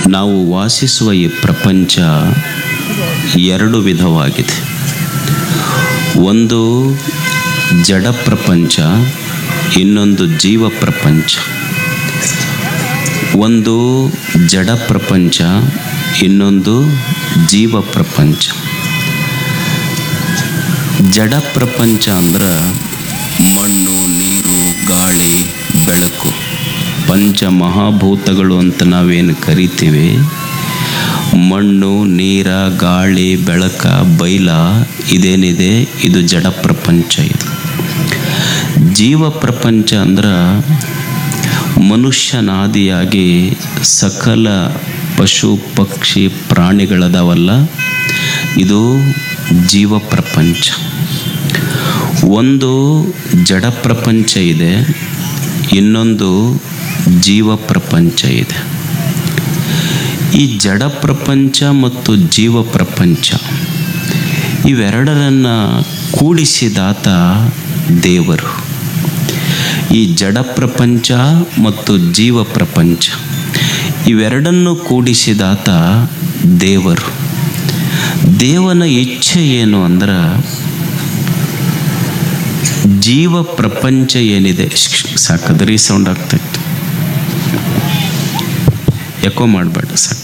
ನಾವು ವಾಸಿಸುವ ಈ ಪ್ರಪಂಚ ಎರಡು ವಿಧವಾಗಿದೆ ಒಂದು ಜಡ ಪ್ರಪಂಚ ಇನ್ನೊಂದು ಜೀವ ಪ್ರಪಂಚ ಒಂದು ಜಡ ಪ್ರಪಂಚ ಇನ್ನೊಂದು ಜೀವ ಪ್ರಪಂಚ ಜಡ ಪ್ರಪಂಚ ಅಂದ್ರೆ ಮಣ್ಣು ನೀರು ಗಾಳಿ ಬೆಳಕು ಪಂಚ ಮಹಾಭೂತಗಳು ಅಂತ ನಾವೇನು ಕರಿತೀವಿ ಮಣ್ಣು ನೀರ ಗಾಳಿ ಬೆಳಕ ಬೈಲ ಇದೇನಿದೆ ಇದು ಜಡ ಪ್ರಪಂಚ ಇದು ಜೀವ ಪ್ರಪಂಚ ಅಂದ್ರೆ ಮನುಷ್ಯನಾದಿಯಾಗಿ ಸಕಲ ಪಶು ಪಕ್ಷಿ ಪ್ರಾಣಿಗಳದಾವಲ್ಲ ಇದು ಜೀವ ಪ್ರಪಂಚ ಒಂದು ಜಡ ಪ್ರಪಂಚ ಇದೆ ಇನ್ನೊಂದು ಜೀವ ಪ್ರಪಂಚ ಇದೆ ಈ ಜಡ ಪ್ರಪಂಚ ಮತ್ತು ಜೀವ ಪ್ರಪಂಚ ಇವೆರಡರನ್ನ ಕೂಡಿಸಿದಾತ ದೇವರು ಈ ಜಡ ಪ್ರಪಂಚ ಮತ್ತು ಜೀವ ಪ್ರಪಂಚ ಇವೆರಡನ್ನು ಕೂಡಿಸಿದಾತ ದೇವರು ದೇವನ ಇಚ್ಛೆ ಏನು ಅಂದ್ರೆ ಜೀವ ಪ್ರಪಂಚ ಏನಿದೆ ಸಾಕದ್ರಿ ಸೌಂಡ್ ಆಗ್ತೈತೆ ಎಕೋ ಮಾಡಬೇಡ ಸಾಕು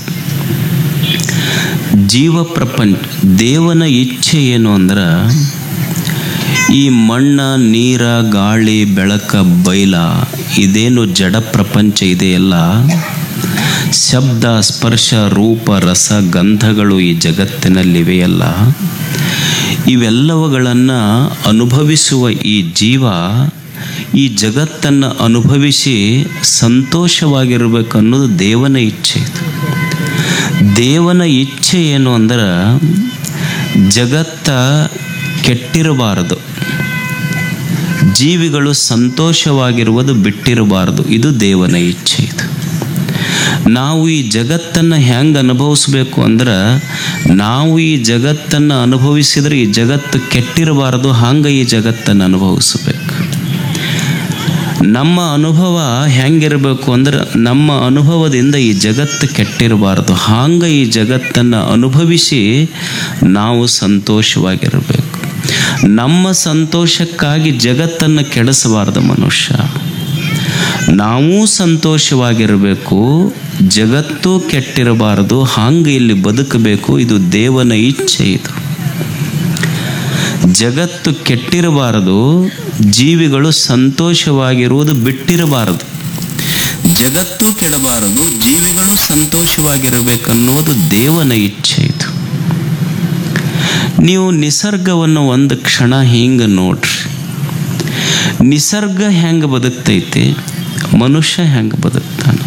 ಜೀವ ಪ್ರಪಂಚ ದೇವನ ಇಚ್ಛೆ ಏನು ಅಂದ್ರೆ ಈ ಮಣ್ಣ ನೀರ ಗಾಳಿ ಬೆಳಕ ಬೈಲ ಇದೇನು ಜಡ ಪ್ರಪಂಚ ಇದೆಯಲ್ಲ ಶಬ್ದ ಸ್ಪರ್ಶ ರೂಪ ರಸ ಗಂಧಗಳು ಈ ಜಗತ್ತಿನಲ್ಲಿವೆಯಲ್ಲ ಇವೆಲ್ಲವುಗಳನ್ನು ಅನುಭವಿಸುವ ಈ ಜೀವ ಈ ಜಗತ್ತನ್ನು ಅನುಭವಿಸಿ ಸಂತೋಷವಾಗಿರಬೇಕನ್ನೋದು ದೇವನ ಇಚ್ಛೆ ಇದು ದೇವನ ಇಚ್ಛೆ ಏನು ಅಂದ್ರೆ ಜಗತ್ತ ಕೆಟ್ಟಿರಬಾರದು ಜೀವಿಗಳು ಸಂತೋಷವಾಗಿರುವುದು ಬಿಟ್ಟಿರಬಾರದು ಇದು ದೇವನ ಇಚ್ಛೆ ಇದು ನಾವು ಈ ಜಗತ್ತನ್ನು ಹೆಂಗೆ ಅನುಭವಿಸ್ಬೇಕು ಅಂದ್ರೆ ನಾವು ಈ ಜಗತ್ತನ್ನು ಅನುಭವಿಸಿದರೆ ಈ ಜಗತ್ತು ಕೆಟ್ಟಿರಬಾರದು ಹಂಗೆ ಈ ಜಗತ್ತನ್ನು ಅನುಭವಿಸಬೇಕು ನಮ್ಮ ಅನುಭವ ಹೆಂಗಿರಬೇಕು ಅಂದ್ರೆ ನಮ್ಮ ಅನುಭವದಿಂದ ಈ ಜಗತ್ತು ಕೆಟ್ಟಿರಬಾರದು ಹಂಗೆ ಈ ಜಗತ್ತನ್ನು ಅನುಭವಿಸಿ ನಾವು ಸಂತೋಷವಾಗಿರಬೇಕು ನಮ್ಮ ಸಂತೋಷಕ್ಕಾಗಿ ಜಗತ್ತನ್ನು ಕೆಡಿಸಬಾರದು ಮನುಷ್ಯ ನಾವು ಸಂತೋಷವಾಗಿರಬೇಕು ಜಗತ್ತು ಕೆಟ್ಟಿರಬಾರದು ಹಂಗೆ ಇಲ್ಲಿ ಬದುಕಬೇಕು ಇದು ದೇವನ ಇಚ್ಛೆ ಇದು ಜಗತ್ತು ಕೆಟ್ಟಿರಬಾರದು ಜೀವಿಗಳು ಸಂತೋಷವಾಗಿರುವುದು ಬಿಟ್ಟಿರಬಾರದು ಜಗತ್ತು ಕೆಡಬಾರದು ಜೀವಿಗಳು ಸಂತೋಷವಾಗಿರಬೇಕನ್ನುವುದು ದೇವನ ಇಚ್ಛೆ ಇದು ನೀವು ನಿಸರ್ಗವನ್ನು ಒಂದು ಕ್ಷಣ ಹಿಂಗೆ ನೋಡ್ರಿ ನಿಸರ್ಗ ಹೆಂಗೆ ಬದುಕ್ತೈತಿ ಮನುಷ್ಯ ಹೆಂಗೆ ಬದುಕ್ತಾನೆ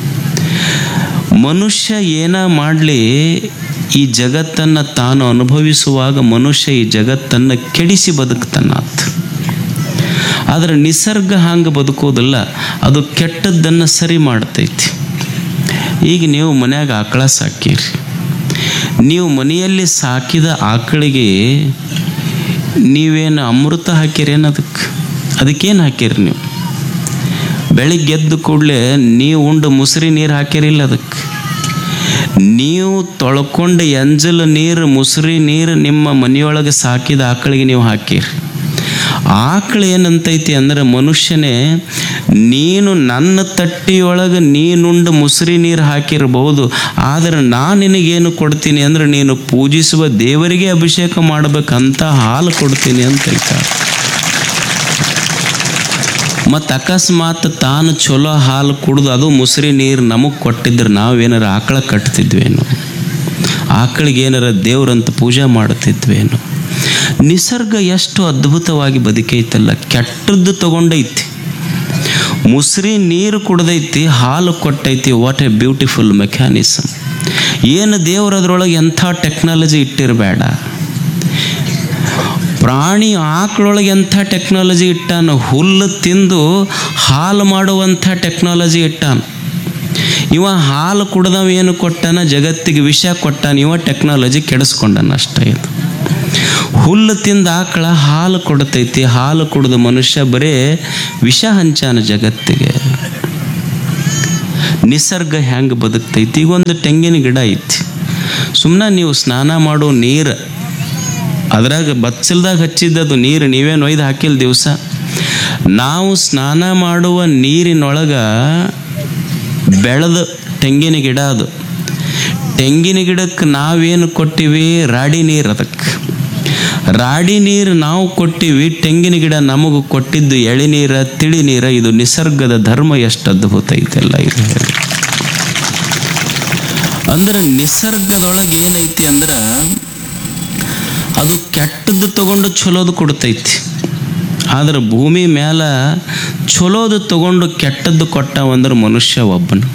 ಮನುಷ್ಯ ಏನ ಮಾಡಲಿ ಈ ಜಗತ್ತನ್ನು ತಾನು ಅನುಭವಿಸುವಾಗ ಮನುಷ್ಯ ಈ ಜಗತ್ತನ್ನು ಕೆಡಿಸಿ ಬದುಕ್ತಾನಾತ್ ಆದರೆ ನಿಸರ್ಗ ಹಂಗೆ ಬದುಕೋದಿಲ್ಲ ಅದು ಕೆಟ್ಟದ್ದನ್ನು ಸರಿ ಮಾಡ್ತೈತಿ ಈಗ ನೀವು ಮನ್ಯಾಗ ಆಕಳ ಸಾಕಿರಿ ನೀವು ಮನೆಯಲ್ಲಿ ಸಾಕಿದ ಆಕಳಿಗೆ ನೀವೇನು ಅಮೃತ ಹಾಕಿರೇನು ಅದಕ್ಕೆ ಅದಕ್ಕೇನು ಹಾಕಿರಿ ನೀವು ಬೆಳಿಗ್ಗೆ ಎದ್ದು ಕೂಡಲೇ ನೀವು ಉಂಡು ಮುಸುರಿ ನೀರು ಹಾಕಿರಿಲ್ಲ ಅದಕ್ಕೆ ನೀವು ತೊಳ್ಕೊಂಡು ಎಂಜಲ ನೀರು ಮುಸುರಿ ನೀರು ನಿಮ್ಮ ಮನೆಯೊಳಗೆ ಸಾಕಿದ ಆಕಳಿಗೆ ನೀವು ಹಾಕಿರಿ ಆಕಳು ಏನಂತೈತಿ ಅಂದ್ರೆ ಮನುಷ್ಯನೇ ನೀನು ನನ್ನ ತಟ್ಟಿಯೊಳಗೆ ನೀನುಂಡು ಮುಸುರಿ ನೀರು ಹಾಕಿರಬಹುದು ಆದರೆ ನಾನು ನಿನಗೇನು ಕೊಡ್ತೀನಿ ಅಂದ್ರೆ ನೀನು ಪೂಜಿಸುವ ದೇವರಿಗೆ ಅಭಿಷೇಕ ಮಾಡಬೇಕಂತ ಹಾಲು ಕೊಡ್ತೀನಿ ಅಂತ ಹೇಳ್ತಾರೆ ಮತ್ತು ಅಕಸ್ಮಾತ್ ತಾನು ಚಲೋ ಹಾಲು ಕುಡ್ದು ಅದು ಮುಸುರಿ ನೀರು ನಮಗೆ ಕೊಟ್ಟಿದ್ರೆ ನಾವೇನಾರ ಆಕಳ ಕಟ್ತಿದ್ವೇನು ಆಕಳಿಗೆ ಏನಾರ ದೇವ್ರಂತ ಪೂಜೆ ಮಾಡುತ್ತಿದ್ವೇನು ನಿಸರ್ಗ ಎಷ್ಟು ಅದ್ಭುತವಾಗಿ ಬದುಕೈತಲ್ಲ ಕೆಟ್ಟದ್ದು ತಗೊಂಡೈತಿ ಮುಸ್ರಿ ನೀರು ಕುಡ್ದೈತಿ ಹಾಲು ಕೊಟ್ಟೈತಿ ವಾಟ್ ಎ ಬ್ಯೂಟಿಫುಲ್ ಮೆಕ್ಯಾನಿಸಮ್ ಏನು ದೇವ್ರು ಅದರೊಳಗೆ ಎಂಥ ಟೆಕ್ನಾಲಜಿ ಇಟ್ಟಿರಬೇಡ ಪ್ರಾಣಿ ಆಕಳೊಳಗೆ ಎಂಥ ಟೆಕ್ನಾಲಜಿ ಇಟ್ಟಾನ ಹುಲ್ಲು ತಿಂದು ಹಾಲು ಮಾಡುವಂಥ ಟೆಕ್ನಾಲಜಿ ಇಟ್ಟಾನ ಇವ ಹಾಲು ಕುಡ್ದವ ಏನು ಕೊಟ್ಟಾನ ಜಗತ್ತಿಗೆ ವಿಷ ಕೊಟ್ಟಾನ ಇವ ಟೆಕ್ನಾಲಜಿ ಕೆಡಿಸ್ಕೊಂಡನ ಅಷ್ಟೇ ಇದು ಹುಲ್ಲು ತಿಂದ ಆಕಳ ಹಾಲು ಕೊಡ್ತೈತಿ ಹಾಲು ಕುಡಿದ ಮನುಷ್ಯ ಬರೇ ವಿಷ ಹಂಚಾನ ಜಗತ್ತಿಗೆ ನಿಸರ್ಗ ಹೆಂಗೆ ಬದುಕ್ತೈತಿ ಈಗ ಒಂದು ತೆಂಗಿನ ಗಿಡ ಐತಿ ಸುಮ್ಮನೆ ನೀವು ಸ್ನಾನ ಮಾಡೋ ನೀರು ಅದ್ರಾಗ ಬಚ್ಚಲ್ದಾಗ ಹಚ್ಚಿದ್ದದು ನೀರು ನೀವೇನು ಒಯ್ದು ಹಾಕಿಲ್ಲ ದಿವಸ ನಾವು ಸ್ನಾನ ಮಾಡುವ ನೀರಿನೊಳಗ ಬೆಳೆದ ತೆಂಗಿನ ಗಿಡ ಅದು ತೆಂಗಿನ ಗಿಡಕ್ಕೆ ನಾವೇನು ಕೊಟ್ಟಿವಿ ರಾಡಿ ನೀರು ಅದಕ್ಕೆ ರಾಡಿ ನೀರು ನಾವು ಕೊಟ್ಟಿವಿ ತೆಂಗಿನ ಗಿಡ ನಮಗೂ ಕೊಟ್ಟಿದ್ದು ಎಳಿನೀರ ತಿಳಿ ನೀರ ಇದು ನಿಸರ್ಗದ ಧರ್ಮ ಎಷ್ಟು ಅದ್ಭುತ ಐತೆಲ್ಲ ಇದು ಹೇಳಿ ಅಂದ್ರೆ ನಿಸರ್ಗದೊಳಗೆ ಏನೈತಿ ಅಂದ್ರೆ ಅದು ಕೆಟ್ಟದ್ದು ತಗೊಂಡು ಚಲೋದು ಕೊಡ್ತೈತಿ ಆದ್ರೆ ಭೂಮಿ ಮ್ಯಾಲ ಚಲೋದು ತಗೊಂಡು ಕೆಟ್ಟದ್ದು ಕೊಟ್ಟವಂದ್ರೆ ಮನುಷ್ಯ ಒಬ್ಬನು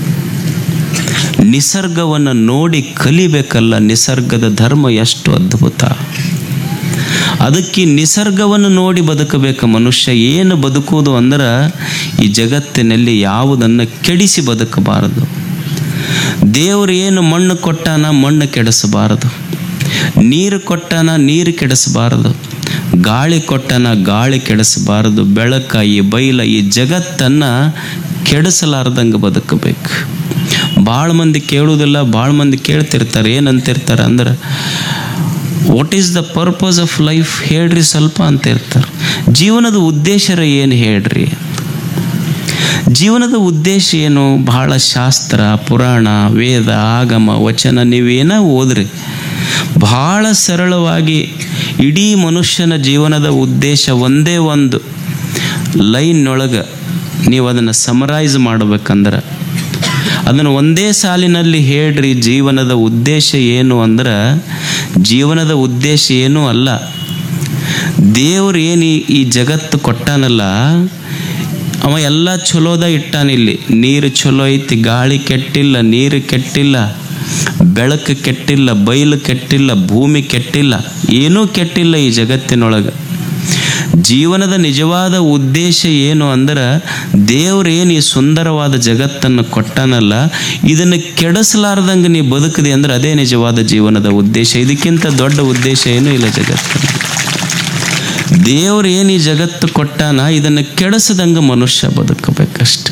ನಿಸರ್ಗವನ್ನು ನೋಡಿ ಕಲಿಬೇಕಲ್ಲ ನಿಸರ್ಗದ ಧರ್ಮ ಎಷ್ಟು ಅದ್ಭುತ ಅದಕ್ಕೆ ಈ ನಿಸರ್ಗವನ್ನು ನೋಡಿ ಬದುಕಬೇಕು ಮನುಷ್ಯ ಏನು ಬದುಕುವುದು ಅಂದ್ರೆ ಈ ಜಗತ್ತಿನಲ್ಲಿ ಯಾವುದನ್ನು ಕೆಡಿಸಿ ಬದುಕಬಾರದು ದೇವರು ಏನು ಮಣ್ಣು ಕೊಟ್ಟಾನ ಮಣ್ಣು ಕೆಡಿಸಬಾರದು ನೀರು ಕೊಟ್ಟಾನ ನೀರು ಕೆಡಿಸಬಾರದು ಗಾಳಿ ಕೊಟ್ಟಾನ ಗಾಳಿ ಕೆಡಿಸಬಾರದು ಬೆಳಕ ಈ ಬೈಲ ಈ ಜಗತ್ತನ್ನು ಕೆಡಿಸಲಾರ್ದಂಗೆ ಬದುಕಬೇಕು ಭಾಳ ಮಂದಿ ಕೇಳುವುದಿಲ್ಲ ಭಾಳ ಮಂದಿ ಕೇಳ್ತಿರ್ತಾರೆ ಏನಂತಿರ್ತಾರೆ ಅಂದ್ರೆ what is the purpose of life ಹೇಳ್ರಿ ಸ್ವಲ್ಪ ಅಂತ ಇರ್ತಾರೆ ಜೀವನದ ಉದ್ದೇಶರ ಏನು ಹೇಳ್ರಿ ಜೀವನದ ಉದ್ದೇಶ ಏನು ಬಹಳ ಶಾಸ್ತ್ರ ಪುರಾಣ ವೇದ ಆಗಮ ವಚನ ನೀವೇನ ಓದ್ರಿ ಬಹಳ ಸರಳವಾಗಿ ಇಡೀ ಮನುಷ್ಯನ ಜೀವನದ ಉದ್ದೇಶ ಒಂದೇ ಒಂದು ಲೈನ್ನೊಳಗೆ ನೀವು ಅದನ್ನು ಸಮರೈಸ್ ಮಾಡ್ಬೇಕಂದ್ರೆ ಅದನ್ನು ಒಂದೇ ಸಾಲಿನಲ್ಲಿ ಹೇಳ್ರಿ ಜೀವನದ ಉದ್ದೇಶ ಏನು ಅಂದ್ರೆ ಜೀವನದ ಉದ್ದೇಶ ಏನೂ ಅಲ್ಲ ದೇವ್ರು ಏನು ಈ- ಈ ಜಗತ್ತು ಕೊಟ್ಟಾನಲ್ಲ ಅವ ಎಲ್ಲ ಚಲೋದ ಇಟ್ಟಾನಿಲ್ಲಿ ನೀರು ಚಲೋ ಐತಿ ಗಾಳಿ ಕೆಟ್ಟಿಲ್ಲ ನೀರು ಕೆಟ್ಟಿಲ್ಲ ಬೆಳಕು ಕೆಟ್ಟಿಲ್ಲ ಬಯಲು ಕೆಟ್ಟಿಲ್ಲ ಭೂಮಿ ಕೆಟ್ಟಿಲ್ಲ ಏನೂ ಕೆಟ್ಟಿಲ್ಲ ಈ ಜಗತ್ತಿನೊಳಗೆ ಜೀವನದ ನಿಜವಾದ ಉದ್ದೇಶ ಏನು ಅಂದ್ರೆ ದೇವ್ರು ಏನು ಈ ಸುಂದರವಾದ ಜಗತ್ತನ್ನು ಕೊಟ್ಟಾನಲ್ಲ ಇದನ್ನು ಕೆಡಿಸಲಾರ್ದಂಗೆ ನೀ ಬದುಕಿದೆ ಅಂದ್ರೆ ಅದೇ ನಿಜವಾದ ಜೀವನದ ಉದ್ದೇಶ ಇದಕ್ಕಿಂತ ದೊಡ್ಡ ಉದ್ದೇಶ ಏನೂ ಇಲ್ಲ ಜಗತ್ತಿನಲ್ಲಿ ದೇವ್ರು ಏನು ಈ ಜಗತ್ತು ಕೊಟ್ಟಾನ ಇದನ್ನು ಕೆಡಿಸದಂಗೆ ಮನುಷ್ಯ ಬದುಕಬೇಕಷ್ಟೆ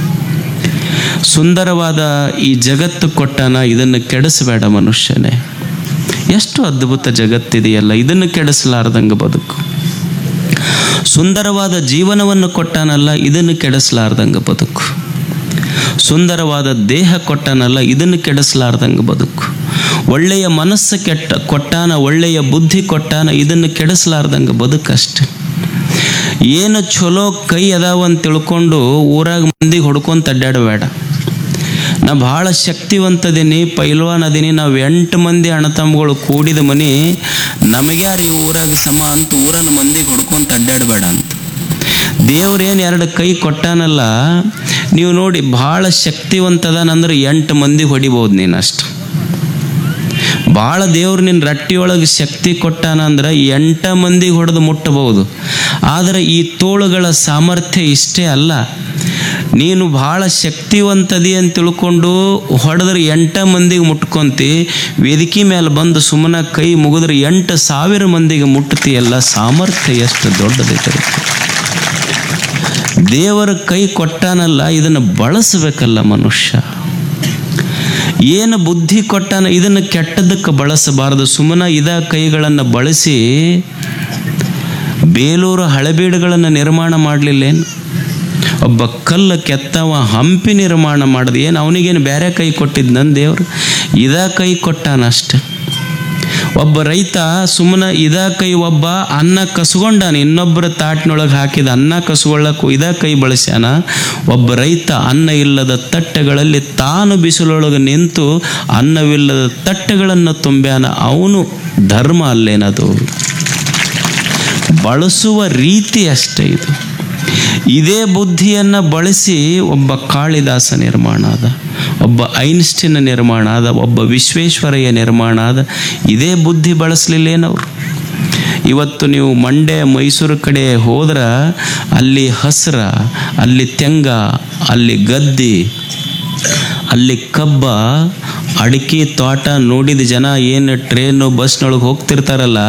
ಸುಂದರವಾದ ಈ ಜಗತ್ತು ಕೊಟ್ಟಾನ ಇದನ್ನು ಕೆಡಿಸಬೇಡ ಮನುಷ್ಯನೇ ಎಷ್ಟು ಅದ್ಭುತ ಜಗತ್ತಿದೆಯಲ್ಲ ಇದನ್ನು ಕೆಡಿಸಲಾರ್ದಂಗೆ ಬದುಕು ಸುಂದರವಾದ ಜೀವನವನ್ನು ಕೊಟ್ಟಾನಲ್ಲ ಇದನ್ನು ಕೆಡಿಸಲಾರ್ದಂಗೆ ಬದುಕು ಸುಂದರವಾದ ದೇಹ ಕೊಟ್ಟಾನಲ್ಲ ಇದನ್ನು ಕೆಡಿಸಲಾರ್ದಂಗೆ ಬದುಕು ಒಳ್ಳೆಯ ಮನಸ್ಸು ಕೆಟ್ಟ ಕೊಟ್ಟಾನ ಒಳ್ಳೆಯ ಬುದ್ಧಿ ಕೊಟ್ಟಾನ ಇದನ್ನು ಕೆಡಿಸಲಾರ್ದಂಗೆ ಬದುಕಷ್ಟೆ ಏನು ಚಲೋ ಕೈ ಅದಾವ ಅಂತ ತಿಳ್ಕೊಂಡು ಊರಾಗ ಮಂದಿಗೆ ಹೊಡ್ಕೊಂತ ಅಡ್ಡಾಡಬೇಡ ನಾ ಭಾಳ ಶಕ್ತಿವಂತದೀನಿ ಪೈಲ್ವಾನ್ ಅದೀನಿ ನಾವು ಎಂಟು ಮಂದಿ ಅಣ್ಣತಮ್ಮಗಳು ಕೂಡಿದ ಮನಿ ನಮಗ್ಯಾರು ಈ ಊರಾಗ ಸಮ ಅಂತ ಊರನ ಮಂದಿಗೆ ಹೊಡ್ಕೊಂತ ಅಡ್ಡಾಡಬೇಡ ಅಂತ ದೇವ್ರೇನು ಎರಡು ಕೈ ಕೊಟ್ಟಾನಲ್ಲ ನೀವು ನೋಡಿ ಭಾಳ ಶಕ್ತಿವಂತದನಂದ್ರೆ ಎಂಟು ಮಂದಿ ಹೊಡಿಬೋದು ನೀನು ಅಷ್ಟು ಭಾಳ ದೇವ್ರು ನಿನ್ನ ರಟ್ಟಿಯೊಳಗೆ ಶಕ್ತಿ ಕೊಟ್ಟಾನ ಅಂದ್ರೆ ಎಂಟ ಮಂದಿಗೆ ಹೊಡೆದು ಮುಟ್ಟಬಹುದು ಆದರೆ ಈ ತೋಳುಗಳ ಸಾಮರ್ಥ್ಯ ಇಷ್ಟೇ ಅಲ್ಲ ನೀನು ಭಾಳ ಶಕ್ತಿವಂತದಿ ಅಂತ ತಿಳ್ಕೊಂಡು ಹೊಡೆದ್ರೆ ಎಂಟ ಮಂದಿಗೆ ಮುಟ್ಕೊಂತಿ ವೇದಿಕೆ ಮೇಲೆ ಬಂದು ಸುಮ್ಮನೆ ಕೈ ಮುಗಿದ್ರೆ ಎಂಟು ಸಾವಿರ ಮಂದಿಗೆ ಮುಟ್ತೀಯಲ್ಲ ಸಾಮರ್ಥ್ಯ ಎಷ್ಟು ದೊಡ್ಡದೈತೆ ದೇವರ ಕೈ ಕೊಟ್ಟಾನಲ್ಲ ಇದನ್ನು ಬಳಸಬೇಕಲ್ಲ ಮನುಷ್ಯ ಏನು ಬುದ್ಧಿ ಕೊಟ್ಟಾನ ಇದನ್ನು ಕೆಟ್ಟದಕ್ಕೆ ಬಳಸಬಾರದು ಸುಮ್ಮನೆ ಇದ ಕೈಗಳನ್ನು ಬಳಸಿ ಬೇಲೂರು ಹಳೆಬೀಡುಗಳನ್ನು ನಿರ್ಮಾಣ ಮಾಡಲಿಲ್ಲೇನು ಒಬ್ಬ ಕಲ್ಲು ಕೆತ್ತವ ಹಂಪಿ ನಿರ್ಮಾಣ ಮಾಡಿದ ಏನು ಅವನಿಗೇನು ಬೇರೆ ಕೈ ಕೊಟ್ಟಿದ್ದು ನನ್ನ ದೇವ್ರು ಇದ ಕೈ ಕೊಟ್ಟಾನ ಅಷ್ಟೆ ಒಬ್ಬ ರೈತ ಸುಮ್ಮನೆ ಇದ ಕೈ ಒಬ್ಬ ಅನ್ನ ಕಸ್ಕೊಂಡಾನ ಇನ್ನೊಬ್ಬರ ತಾಟಿನೊಳಗೆ ಹಾಕಿದ ಅನ್ನ ಕಸ್ಕೊಳ್ಳಕ್ಕೂ ಇದ ಕೈ ಬಳಸ್ಯಾನ ಒಬ್ಬ ರೈತ ಅನ್ನ ಇಲ್ಲದ ತಟ್ಟೆಗಳಲ್ಲಿ ತಾನು ಬಿಸಿಲೊಳಗೆ ನಿಂತು ಅನ್ನವಿಲ್ಲದ ತಟ್ಟೆಗಳನ್ನು ತುಂಬ್ಯಾನ ಅವನು ಧರ್ಮ ಅಲ್ಲೇನದು ಬಳಸುವ ರೀತಿ ಅಷ್ಟೇ ಇದು ಇದೇ ಬುದ್ಧಿಯನ್ನು ಬಳಸಿ ಒಬ್ಬ ಕಾಳಿದಾಸ ನಿರ್ಮಾಣ ಆದ ಒಬ್ಬ ಐನ್ಸ್ಟಿನ್ ನಿರ್ಮಾಣ ಆದ ಒಬ್ಬ ವಿಶ್ವೇಶ್ವರಯ್ಯ ನಿರ್ಮಾಣ ಆದ ಇದೇ ಬುದ್ಧಿ ಬಳಸಲಿಲ್ಲೇನವ್ರು ಇವತ್ತು ನೀವು ಮಂಡ್ಯ ಮೈಸೂರು ಕಡೆ ಹೋದ್ರೆ ಅಲ್ಲಿ ಹಸ್ರ ಅಲ್ಲಿ ತೆಂಗ ಅಲ್ಲಿ ಗದ್ದಿ ಅಲ್ಲಿ ಕಬ್ಬ ಅಡಿಕೆ ತೋಟ ನೋಡಿದ ಜನ ಏನು ಟ್ರೈನು ಬಸ್ನೊಳಗೆ ಹೋಗ್ತಿರ್ತಾರಲ್ಲ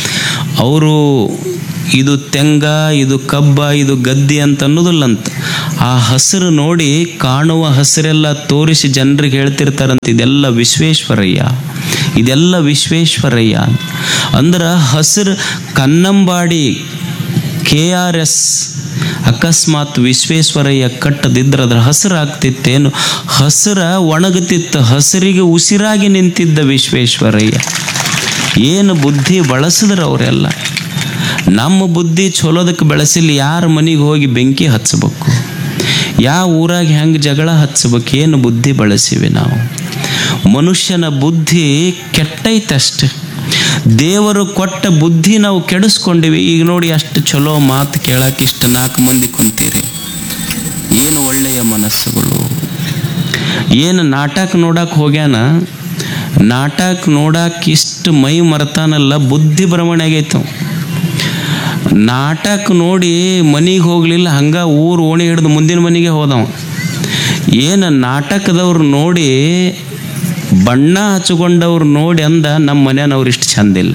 ಅವರು ಇದು ತೆಂಗ ಇದು ಕಬ್ಬ ಇದು ಗದ್ದಿ ಅಂತ ಅನ್ನೋದಿಲ್ಲಂತ ಆ ಹಸಿರು ನೋಡಿ ಕಾಣುವ ಹಸಿರೆಲ್ಲ ತೋರಿಸಿ ಜನರಿಗೆ ಹೇಳ್ತಿರ್ತಾರಂತ ಇದೆಲ್ಲ ವಿಶ್ವೇಶ್ವರಯ್ಯ ಇದೆಲ್ಲ ವಿಶ್ವೇಶ್ವರಯ್ಯ ಅಂದ್ರೆ ಹಸಿರು ಕನ್ನಂಬಾಡಿ ಕೆ ಆರ್ ಎಸ್ ಅಕಸ್ಮಾತ್ ವಿಶ್ವೇಶ್ವರಯ್ಯ ಕಟ್ಟದಿದ್ರೆ ಅದ್ರ ಹಸಿರು ಆಗ್ತಿತ್ತೇನು ಹಸಿರ ಒಣಗುತ್ತಿತ್ತು ಹಸಿರಿಗೆ ಉಸಿರಾಗಿ ನಿಂತಿದ್ದ ವಿಶ್ವೇಶ್ವರಯ್ಯ ಏನು ಬುದ್ಧಿ ಬಳಸಿದ್ರು ಅವರೆಲ್ಲ ನಮ್ಮ ಬುದ್ಧಿ ಚಲೋದಕ್ಕೆ ಬೆಳೆಸಿಲ್ಲ ಯಾರ ಮನೆಗೆ ಹೋಗಿ ಬೆಂಕಿ ಹಚ್ಚಬೇಕು ಯಾವ ಊರಾಗ ಹೆಂಗೆ ಜಗಳ ಹಚ್ಚಬೇಕು ಏನು ಬುದ್ಧಿ ಬಳಸಿವಿ ನಾವು ಮನುಷ್ಯನ ಬುದ್ಧಿ ಕೆಟ್ಟೈತಷ್ಟೆ ದೇವರು ಕೊಟ್ಟ ಬುದ್ಧಿ ನಾವು ಕೆಡಿಸ್ಕೊಂಡಿವಿ ಈಗ ನೋಡಿ ಅಷ್ಟು ಚಲೋ ಮಾತು ಕೇಳಕ್ಕೆ ಇಷ್ಟು ನಾಲ್ಕು ಮಂದಿ ಕುಂತೀರಿ ಏನು ಒಳ್ಳೆಯ ಮನಸ್ಸುಗಳು ಏನು ನಾಟಕ ನೋಡಕ್ಕೆ ಹೋಗ್ಯಾನ ನಾಟಕ ನೋಡಕ್ಕೆ ಇಷ್ಟು ಮೈ ಮರ್ತಾನಲ್ಲ ಬುದ್ಧಿ ಭ್ರಮಣೆ ಆಗೈತವ ನಾಟಕ ನೋಡಿ ಮನೆಗೆ ಹೋಗಲಿಲ್ಲ ಹಂಗ ಊರು ಓಣಿ ಹಿಡಿದು ಮುಂದಿನ ಮನೆಗೆ ಹೋದವ ಏನು ನಾಟಕದವ್ರು ನೋಡಿ ಬಣ್ಣ ಹಚ್ಕೊಂಡವ್ರು ನೋಡಿ ಅಂದ ನಮ್ಮ ಮನೆಯವ್ರು ಇಷ್ಟು ಚಂದಿಲ್ಲ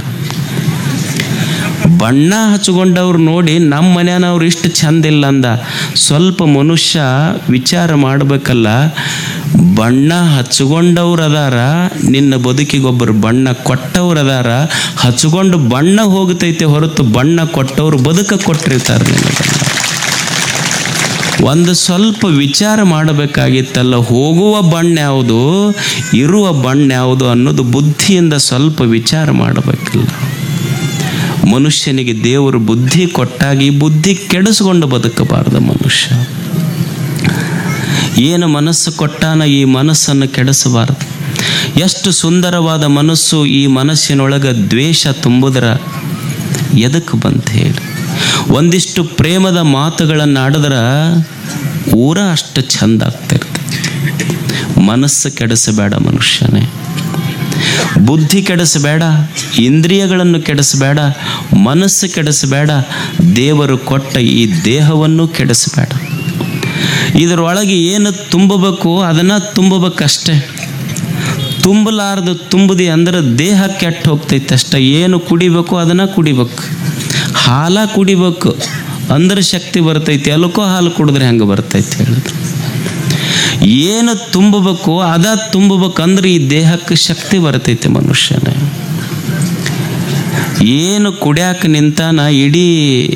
ಬಣ್ಣ ಹಚ್ಕೊಂಡವ್ರು ನೋಡಿ ನಮ್ಮ ಮನೆಯವ್ರು ಇಷ್ಟು ಚಂದಿಲ್ಲ ಅಂದ ಸ್ವಲ್ಪ ಮನುಷ್ಯ ವಿಚಾರ ಮಾಡಬೇಕಲ್ಲ ಬಣ್ಣ ಹಚ್ಕೊಂಡವ್ರು ಅದಾರ ನಿನ್ನ ಬದುಕಿಗೊಬ್ಬರು ಬಣ್ಣ ಕೊಟ್ಟವ್ರು ಅದಾರ ಹಚ್ಕೊಂಡು ಬಣ್ಣ ಹೋಗ್ತೈತೆ ಹೊರತು ಬಣ್ಣ ಕೊಟ್ಟವ್ರು ಬದುಕ ಕೊಟ್ಟಿರ್ತಾರೆ ನಿನಗೆ ಒಂದು ಸ್ವಲ್ಪ ವಿಚಾರ ಮಾಡಬೇಕಾಗಿತ್ತಲ್ಲ ಹೋಗುವ ಬಣ್ಣ ಯಾವುದು ಇರುವ ಬಣ್ಣ ಯಾವುದು ಅನ್ನೋದು ಬುದ್ಧಿಯಿಂದ ಸ್ವಲ್ಪ ವಿಚಾರ ಮಾಡಬೇಕಿಲ್ಲ ಮನುಷ್ಯನಿಗೆ ದೇವರು ಬುದ್ಧಿ ಕೊಟ್ಟಾಗಿ ಬುದ್ಧಿ ಕೆಡಿಸ್ಕೊಂಡು ಬದುಕಬಾರದು ಮನುಷ್ಯ ಏನು ಮನಸ್ಸು ಕೊಟ್ಟಾನ ಈ ಮನಸ್ಸನ್ನು ಕೆಡಿಸಬಾರದು ಎಷ್ಟು ಸುಂದರವಾದ ಮನಸ್ಸು ಈ ಮನಸ್ಸಿನೊಳಗೆ ದ್ವೇಷ ತುಂಬುದರ ಎದಕ್ಕೆ ಬಂತ ಹೇಳಿ ಒಂದಿಷ್ಟು ಪ್ರೇಮದ ಮಾತುಗಳನ್ನು ಆಡಿದ್ರೆ ಊರ ಅಷ್ಟು ಚಂದ ಆಗ್ತಿರ್ತದೆ ಮನಸ್ಸು ಕೆಡಿಸಬೇಡ ಮನುಷ್ಯನೇ ಬುದ್ಧಿ ಕೆಡಿಸಬೇಡ ಇಂದ್ರಿಯಗಳನ್ನು ಕೆಡಿಸಬೇಡ ಮನಸ್ಸು ಕೆಡಿಸಬೇಡ ದೇವರು ಕೊಟ್ಟ ಈ ದೇಹವನ್ನು ಕೆಡಿಸಬೇಡ ಇದರೊಳಗೆ ಏನು ತುಂಬಬೇಕು ಅದನ್ನು ತುಂಬಬೇಕಷ್ಟೇ ತುಂಬಲಾರ್ದು ತುಂಬದಿ ಅಂದ್ರೆ ದೇಹ ಕೆಟ್ಟ ಹೋಗ್ತೈತೆ ಅಷ್ಟೇ ಏನು ಕುಡಿಬೇಕು ಅದನ್ನು ಕುಡಿಬೇಕು ಹಾಲ ಕುಡಿಬೇಕು ಅಂದ್ರೆ ಶಕ್ತಿ ಬರ್ತೈತಿ ಅಲ್ಕೋ ಹಾಲು ಕುಡಿದ್ರೆ ಹೆಂಗೆ ಬರ್ತೈತಿ ಹೇಳಿದ್ರು ಏನು ತುಂಬಬೇಕು ಅದ ತುಂಬಬೇಕಂದ್ರೆ ಈ ದೇಹಕ್ಕೆ ಶಕ್ತಿ ಬರ್ತೈತಿ ಮನುಷ್ಯನೇ ಏನು ಕುಡ್ಯಾಕ ನಿಂತಾನ ಇಡೀ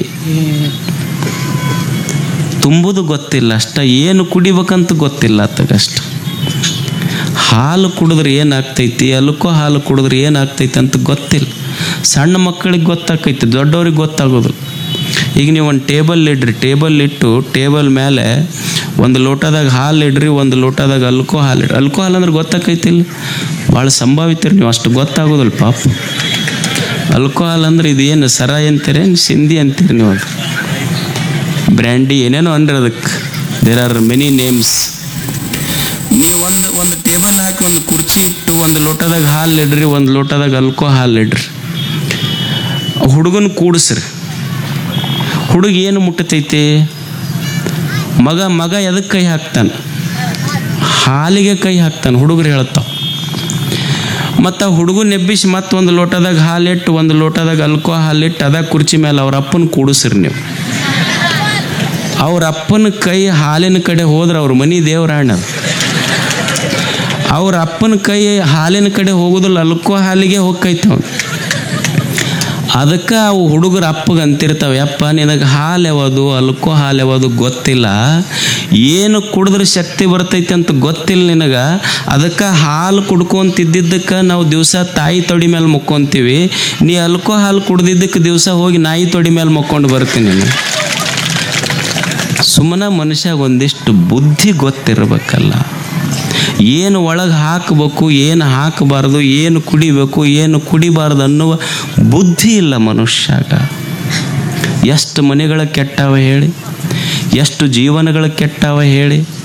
ತುಂಬುದು ಗೊತ್ತಿಲ್ಲ ಅಷ್ಟ ಏನು ಕುಡಿಬೇಕಂತ ಗೊತ್ತಿಲ್ಲ ಆತಗಷ್ಟ ಹಾಲು ಕುಡಿದ್ರೆ ಏನಾಗ್ತೈತಿ ಅಲ್ಕೋ ಹಾಲು ಕುಡಿದ್ರೆ ಏನಾಗ್ತೈತಿ ಅಂತ ಗೊತ್ತಿಲ್ಲ ಸಣ್ಣ ಮಕ್ಕಳಿಗೆ ಗೊತ್ತಾಕೈತಿ ದೊಡ್ಡವ್ರಿಗೆ ಗೊತ್ತಾಗೋದು ಈಗ ನೀವು ಒಂದು ಟೇಬಲ್ ಇಡ್ರಿ ಟೇಬಲ್ ಇಟ್ಟು ಟೇಬಲ್ ಮೇಲೆ ಒಂದು ಲೋಟದಾಗ ಹಾಲು ಇಡ್ರಿ ಒಂದು ಲೋಟದಾಗ ಅಲ್ಕೋ ಹಾಲು ಇಡ್ರಿ ಅಲ್ಕೋ ಹಾಲು ಅಂದ್ರೆ ಗೊತ್ತಾಕೈತಿಲ್ಲ ಭಾಳ ಸಂಭಾವಿತೀರಿ ನೀವು ಅಷ್ಟು ಗೊತ್ತಾಗೋದಿಲ್ಲ ಪಾಪ ಅಲ್ಕೋಹಾಲ್ ಅಂದ್ರೆ ಇದೇನು ಸರ ಅಂತೀರೇನು ಸಿಂಧಿ ಅಂತೀರಿ ನೀವು ಅದು ಬ್ರ್ಯಾಂಡಿ ಏನೇನೋ ಅಂದ್ರೆ ಅದಕ್ಕೆ ದೇರ್ ಆರ್ ಮೆನಿ ನೇಮ್ಸ್ ನೀವು ಒಂದು ಒಂದು ಟೇಬಲ್ ಹಾಕಿ ಒಂದು ಕುರ್ಚಿ ಇಟ್ಟು ಒಂದು ಲೋಟದಾಗ ಹಾಲು ಇಡ್ರಿ ಒಂದು ಲೋಟದಾಗ ಅಲ್ಕೋ ಹಾಲು ಇಡ್ರಿ ಹುಡುಗನ ಕೂಡಿಸ್ರಿ ಹುಡುಗ ಏನು ಮುಟ್ಟತೈತಿ ಮಗ ಮಗ ಎದಕ್ಕೆ ಕೈ ಹಾಕ್ತಾನೆ ಹಾಲಿಗೆ ಕೈ ಹಾಕ್ತಾನೆ ಹುಡುಗರು ಹೇಳ್ತಾವ ಮತ್ತು ಹುಡುಗ ನೆಬ್ಬಿಸಿ ಮತ್ತೆ ಒಂದು ಲೋಟದಾಗ ಹಾಲಿಟ್ಟು ಒಂದು ಲೋಟದಾಗ ಅಲ್ಕೋ ಹಾಲಿಟ್ಟು ಅದ ಕುರ್ಚಿ ಮೇಲೆ ಅವ್ರ ಅಪ್ಪನ ಕೂಡಿಸ್ರಿ ನೀವು ಅವ್ರ ಅಪ್ಪನ ಕೈ ಹಾಲಿನ ಕಡೆ ಹೋದ್ರೆ ಅವ್ರ ಮನಿ ದೇವರಾಣ ಅವ್ರ ಅಪ್ಪನ ಕೈ ಹಾಲಿನ ಕಡೆ ಹೋಗೋದಿಲ್ಲ ಅಲ್ಕೋ ಹಾಲಿಗೆ ಹೋಗ್ತೈತೆ ಅವ್ನು ಅದಕ್ಕೆ ಅವು ಹುಡುಗರ ಅಪ್ಪಗೆ ಅಂತಿರ್ತಾವೆ ಯಪ್ಪ ನಿನಗೆ ಹಾಲು ಯಾವುದು ಅಲ್ಕೋ ಹಾಲು ಯಾವುದು ಗೊತ್ತಿಲ್ಲ ಏನು ಕುಡಿದ್ರೆ ಶಕ್ತಿ ಬರ್ತೈತೆ ಅಂತ ಗೊತ್ತಿಲ್ಲ ನಿನಗೆ ಅದಕ್ಕೆ ಹಾಲು ಕುಡ್ಕೊಂತಿದ್ದಕ್ಕೆ ನಾವು ದಿವಸ ತಾಯಿ ತೊಡಿ ಮೇಲೆ ಮುಕ್ಕೊಂತೀವಿ ನೀ ಅಲ್ಕೋ ಹಾಲು ಕುಡ್ದಿದ್ದಕ್ಕೆ ದಿವಸ ಹೋಗಿ ನಾಯಿ ತೊಡಿ ಮೇಲೆ ಮುಕ್ಕೊಂಡು ಬರ್ತೀನಿ ನೀನು ಸುಮ್ಮನೆ ಮನುಷ್ಯಾಗ ಒಂದಿಷ್ಟು ಬುದ್ಧಿ ಗೊತ್ತಿರಬೇಕಲ್ಲ ಏನು ಒಳಗೆ ಹಾಕಬೇಕು ಏನು ಹಾಕಬಾರ್ದು ಏನು ಕುಡಿಬೇಕು ಏನು ಕುಡಿಬಾರ್ದು ಅನ್ನುವ ಬುದ್ಧಿ ಇಲ್ಲ ಮನುಷ್ಯಾಗ ಎಷ್ಟು ಮನೆಗಳ ಕೆಟ್ಟಾವ ಹೇಳಿ ಎಷ್ಟು ಜೀವನಗಳ ಕೆಟ್ಟಾವ ಹೇಳಿ